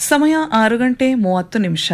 ಸಮಯ ಆರು ಗಂಟೆ ಮೂವತ್ತು ನಿಮಿಷ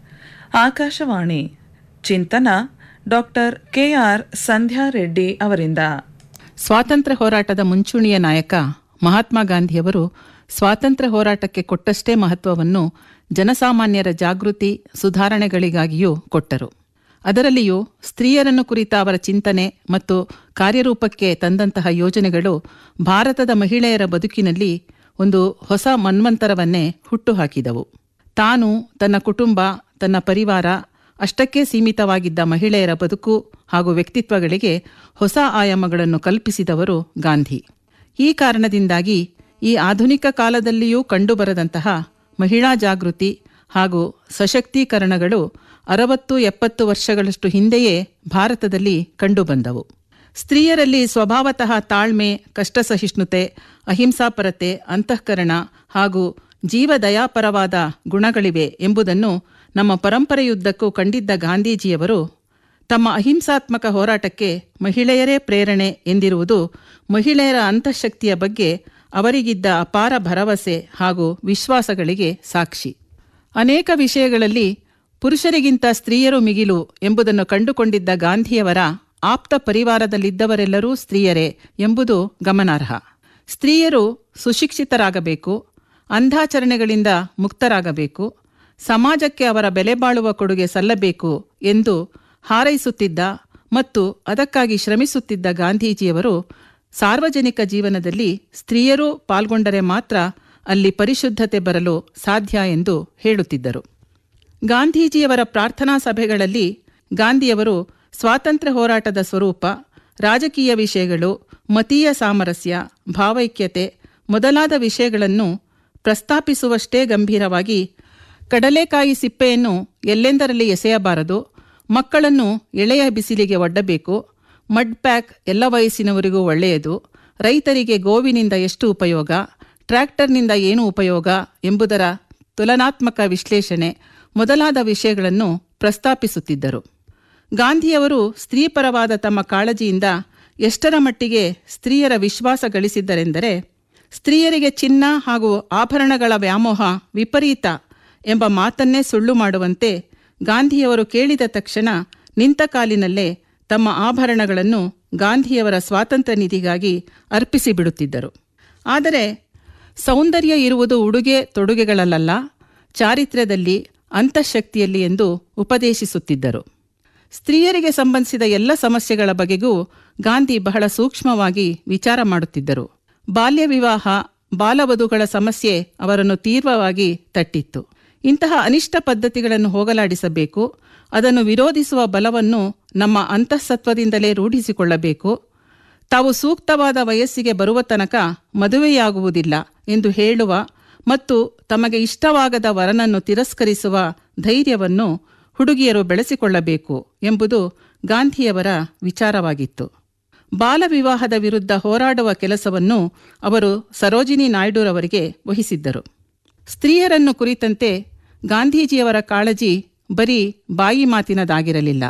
ಆಕಾಶವಾಣಿ ಚಿಂತನ ಡಾಕ್ಟರ್ ಕೆಆರ್ ಸಂಧ್ಯಾ ರೆಡ್ಡಿ ಅವರಿಂದ ಸ್ವಾತಂತ್ರ್ಯ ಹೋರಾಟದ ಮುಂಚೂಣಿಯ ನಾಯಕ ಮಹಾತ್ಮ ಗಾಂಧಿಯವರು ಸ್ವಾತಂತ್ರ್ಯ ಹೋರಾಟಕ್ಕೆ ಕೊಟ್ಟಷ್ಟೇ ಮಹತ್ವವನ್ನು ಜನಸಾಮಾನ್ಯರ ಜಾಗೃತಿ ಸುಧಾರಣೆಗಳಿಗಾಗಿಯೂ ಕೊಟ್ಟರು ಅದರಲ್ಲಿಯೂ ಸ್ತ್ರೀಯರನ್ನು ಕುರಿತ ಅವರ ಚಿಂತನೆ ಮತ್ತು ಕಾರ್ಯರೂಪಕ್ಕೆ ತಂದಂತಹ ಯೋಜನೆಗಳು ಭಾರತದ ಮಹಿಳೆಯರ ಬದುಕಿನಲ್ಲಿ ಒಂದು ಹೊಸ ಮನ್ವಂತರವನ್ನೇ ಹುಟ್ಟುಹಾಕಿದವು ತಾನು ತನ್ನ ಕುಟುಂಬ ತನ್ನ ಪರಿವಾರ ಅಷ್ಟಕ್ಕೆ ಸೀಮಿತವಾಗಿದ್ದ ಮಹಿಳೆಯರ ಬದುಕು ಹಾಗೂ ವ್ಯಕ್ತಿತ್ವಗಳಿಗೆ ಹೊಸ ಆಯಾಮಗಳನ್ನು ಕಲ್ಪಿಸಿದವರು ಗಾಂಧಿ ಈ ಕಾರಣದಿಂದಾಗಿ ಈ ಆಧುನಿಕ ಕಾಲದಲ್ಲಿಯೂ ಕಂಡುಬರದಂತಹ ಮಹಿಳಾ ಜಾಗೃತಿ ಹಾಗೂ ಸಶಕ್ತೀಕರಣಗಳು ಅರವತ್ತು ಎಪ್ಪತ್ತು ವರ್ಷಗಳಷ್ಟು ಹಿಂದೆಯೇ ಭಾರತದಲ್ಲಿ ಕಂಡುಬಂದವು ಸ್ತ್ರೀಯರಲ್ಲಿ ಸ್ವಭಾವತಃ ತಾಳ್ಮೆ ಕಷ್ಟಸಹಿಷ್ಣುತೆ ಅಹಿಂಸಾಪರತೆ ಅಂತಃಕರಣ ಹಾಗೂ ಜೀವದಯಾಪರವಾದ ಗುಣಗಳಿವೆ ಎಂಬುದನ್ನು ನಮ್ಮ ಪರಂಪರೆಯುದ್ದಕ್ಕೂ ಕಂಡಿದ್ದ ಗಾಂಧೀಜಿಯವರು ತಮ್ಮ ಅಹಿಂಸಾತ್ಮಕ ಹೋರಾಟಕ್ಕೆ ಮಹಿಳೆಯರೇ ಪ್ರೇರಣೆ ಎಂದಿರುವುದು ಮಹಿಳೆಯರ ಅಂತಃಶಕ್ತಿಯ ಬಗ್ಗೆ ಅವರಿಗಿದ್ದ ಅಪಾರ ಭರವಸೆ ಹಾಗೂ ವಿಶ್ವಾಸಗಳಿಗೆ ಸಾಕ್ಷಿ ಅನೇಕ ವಿಷಯಗಳಲ್ಲಿ ಪುರುಷರಿಗಿಂತ ಸ್ತ್ರೀಯರು ಮಿಗಿಲು ಎಂಬುದನ್ನು ಕಂಡುಕೊಂಡಿದ್ದ ಗಾಂಧಿಯವರ ಆಪ್ತ ಪರಿವಾರದಲ್ಲಿದ್ದವರೆಲ್ಲರೂ ಸ್ತ್ರೀಯರೇ ಎಂಬುದು ಗಮನಾರ್ಹ ಸ್ತ್ರೀಯರು ಸುಶಿಕ್ಷಿತರಾಗಬೇಕು ಅಂಧಾಚರಣೆಗಳಿಂದ ಮುಕ್ತರಾಗಬೇಕು ಸಮಾಜಕ್ಕೆ ಅವರ ಬೆಲೆ ಬಾಳುವ ಕೊಡುಗೆ ಸಲ್ಲಬೇಕು ಎಂದು ಹಾರೈಸುತ್ತಿದ್ದ ಮತ್ತು ಅದಕ್ಕಾಗಿ ಶ್ರಮಿಸುತ್ತಿದ್ದ ಗಾಂಧೀಜಿಯವರು ಸಾರ್ವಜನಿಕ ಜೀವನದಲ್ಲಿ ಸ್ತ್ರೀಯರೂ ಪಾಲ್ಗೊಂಡರೆ ಮಾತ್ರ ಅಲ್ಲಿ ಪರಿಶುದ್ಧತೆ ಬರಲು ಸಾಧ್ಯ ಎಂದು ಹೇಳುತ್ತಿದ್ದರು ಗಾಂಧೀಜಿಯವರ ಪ್ರಾರ್ಥನಾ ಸಭೆಗಳಲ್ಲಿ ಗಾಂಧಿಯವರು ಸ್ವಾತಂತ್ರ್ಯ ಹೋರಾಟದ ಸ್ವರೂಪ ರಾಜಕೀಯ ವಿಷಯಗಳು ಮತೀಯ ಸಾಮರಸ್ಯ ಭಾವೈಕ್ಯತೆ ಮೊದಲಾದ ವಿಷಯಗಳನ್ನು ಪ್ರಸ್ತಾಪಿಸುವಷ್ಟೇ ಗಂಭೀರವಾಗಿ ಕಡಲೆಕಾಯಿ ಸಿಪ್ಪೆಯನ್ನು ಎಲ್ಲೆಂದರಲ್ಲಿ ಎಸೆಯಬಾರದು ಮಕ್ಕಳನ್ನು ಎಳೆಯ ಬಿಸಿಲಿಗೆ ಒಡ್ಡಬೇಕು ಮಡ್ ಪ್ಯಾಕ್ ಎಲ್ಲ ವಯಸ್ಸಿನವರಿಗೂ ಒಳ್ಳೆಯದು ರೈತರಿಗೆ ಗೋವಿನಿಂದ ಎಷ್ಟು ಉಪಯೋಗ ಟ್ರ್ಯಾಕ್ಟರ್ನಿಂದ ಏನು ಉಪಯೋಗ ಎಂಬುದರ ತುಲನಾತ್ಮಕ ವಿಶ್ಲೇಷಣೆ ಮೊದಲಾದ ವಿಷಯಗಳನ್ನು ಪ್ರಸ್ತಾಪಿಸುತ್ತಿದ್ದರು ಗಾಂಧಿಯವರು ಸ್ತ್ರೀಪರವಾದ ತಮ್ಮ ಕಾಳಜಿಯಿಂದ ಎಷ್ಟರ ಮಟ್ಟಿಗೆ ಸ್ತ್ರೀಯರ ವಿಶ್ವಾಸ ಗಳಿಸಿದ್ದರೆಂದರೆ ಸ್ತ್ರೀಯರಿಗೆ ಚಿನ್ನ ಹಾಗೂ ಆಭರಣಗಳ ವ್ಯಾಮೋಹ ವಿಪರೀತ ಎಂಬ ಮಾತನ್ನೇ ಸುಳ್ಳು ಮಾಡುವಂತೆ ಗಾಂಧಿಯವರು ಕೇಳಿದ ತಕ್ಷಣ ನಿಂತ ಕಾಲಿನಲ್ಲೇ ತಮ್ಮ ಆಭರಣಗಳನ್ನು ಗಾಂಧಿಯವರ ಸ್ವಾತಂತ್ರ್ಯ ನಿಧಿಗಾಗಿ ಅರ್ಪಿಸಿಬಿಡುತ್ತಿದ್ದರು ಆದರೆ ಸೌಂದರ್ಯ ಇರುವುದು ಉಡುಗೆ ತೊಡುಗೆಗಳಲ್ಲ ಚಾರಿತ್ರ್ಯದಲ್ಲಿ ಅಂತಃಶಕ್ತಿಯಲ್ಲಿ ಎಂದು ಉಪದೇಶಿಸುತ್ತಿದ್ದರು ಸ್ತ್ರೀಯರಿಗೆ ಸಂಬಂಧಿಸಿದ ಎಲ್ಲ ಸಮಸ್ಯೆಗಳ ಬಗೆಗೂ ಗಾಂಧಿ ಬಹಳ ಸೂಕ್ಷ್ಮವಾಗಿ ವಿಚಾರ ಮಾಡುತ್ತಿದ್ದರು ಬಾಲ್ಯ ವಿವಾಹ ಬಾಲವಧುಗಳ ಸಮಸ್ಯೆ ಅವರನ್ನು ತೀವ್ರವಾಗಿ ತಟ್ಟಿತ್ತು ಇಂತಹ ಅನಿಷ್ಟ ಪದ್ಧತಿಗಳನ್ನು ಹೋಗಲಾಡಿಸಬೇಕು ಅದನ್ನು ವಿರೋಧಿಸುವ ಬಲವನ್ನು ನಮ್ಮ ಅಂತಃಸತ್ವದಿಂದಲೇ ರೂಢಿಸಿಕೊಳ್ಳಬೇಕು ತಾವು ಸೂಕ್ತವಾದ ವಯಸ್ಸಿಗೆ ಬರುವ ತನಕ ಮದುವೆಯಾಗುವುದಿಲ್ಲ ಎಂದು ಹೇಳುವ ಮತ್ತು ತಮಗೆ ಇಷ್ಟವಾಗದ ವರನನ್ನು ತಿರಸ್ಕರಿಸುವ ಧೈರ್ಯವನ್ನು ಹುಡುಗಿಯರು ಬೆಳೆಸಿಕೊಳ್ಳಬೇಕು ಎಂಬುದು ಗಾಂಧಿಯವರ ವಿಚಾರವಾಗಿತ್ತು ಬಾಲವಿವಾಹದ ವಿರುದ್ಧ ಹೋರಾಡುವ ಕೆಲಸವನ್ನು ಅವರು ಸರೋಜಿನಿ ನಾಯ್ಡುರವರಿಗೆ ವಹಿಸಿದ್ದರು ಸ್ತ್ರೀಯರನ್ನು ಕುರಿತಂತೆ ಗಾಂಧೀಜಿಯವರ ಕಾಳಜಿ ಬರೀ ಬಾಯಿ ಮಾತಿನದಾಗಿರಲಿಲ್ಲ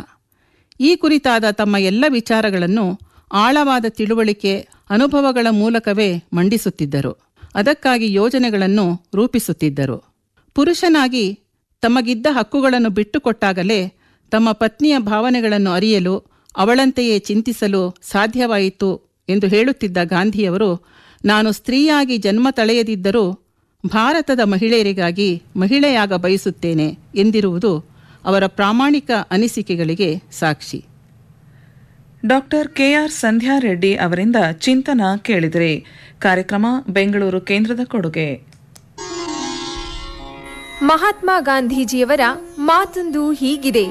ಈ ಕುರಿತಾದ ತಮ್ಮ ಎಲ್ಲ ವಿಚಾರಗಳನ್ನು ಆಳವಾದ ತಿಳುವಳಿಕೆ ಅನುಭವಗಳ ಮೂಲಕವೇ ಮಂಡಿಸುತ್ತಿದ್ದರು ಅದಕ್ಕಾಗಿ ಯೋಜನೆಗಳನ್ನು ರೂಪಿಸುತ್ತಿದ್ದರು ಪುರುಷನಾಗಿ ತಮಗಿದ್ದ ಹಕ್ಕುಗಳನ್ನು ಬಿಟ್ಟುಕೊಟ್ಟಾಗಲೇ ತಮ್ಮ ಪತ್ನಿಯ ಭಾವನೆಗಳನ್ನು ಅರಿಯಲು ಅವಳಂತೆಯೇ ಚಿಂತಿಸಲು ಸಾಧ್ಯವಾಯಿತು ಎಂದು ಹೇಳುತ್ತಿದ್ದ ಗಾಂಧಿಯವರು ನಾನು ಸ್ತ್ರೀಯಾಗಿ ಜನ್ಮ ತಳೆಯದಿದ್ದರೂ ಭಾರತದ ಮಹಿಳೆಯರಿಗಾಗಿ ಮಹಿಳೆಯಾಗ ಬಯಸುತ್ತೇನೆ ಎಂದಿರುವುದು ಅವರ ಪ್ರಾಮಾಣಿಕ ಅನಿಸಿಕೆಗಳಿಗೆ ಸಾಕ್ಷಿ ಡಾಕ್ಟರ್ ಕೆಆರ್ ಸಂಧ್ಯಾ ರೆಡ್ಡಿ ಅವರಿಂದ ಚಿಂತನ ಕೇಳಿದಿರಿ ಕಾರ್ಯಕ್ರಮ ಬೆಂಗಳೂರು ಕೇಂದ್ರದ ಕೊಡುಗೆ ಮಹಾತ್ಮ ಗಾಂಧೀಜಿಯವರ ಮಾತೊಂದು ಹೀಗಿದೆ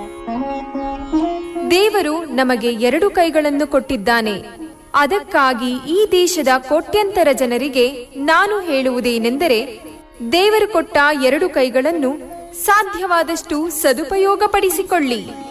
ದೇವರು ನಮಗೆ ಎರಡು ಕೈಗಳನ್ನು ಕೊಟ್ಟಿದ್ದಾನೆ ಅದಕ್ಕಾಗಿ ಈ ದೇಶದ ಕೋಟ್ಯಂತರ ಜನರಿಗೆ ನಾನು ಹೇಳುವುದೇನೆಂದರೆ ದೇವರು ಕೊಟ್ಟ ಎರಡು ಕೈಗಳನ್ನು ಸಾಧ್ಯವಾದಷ್ಟು ಸದುಪಯೋಗಪಡಿಸಿಕೊಳ್ಳಿ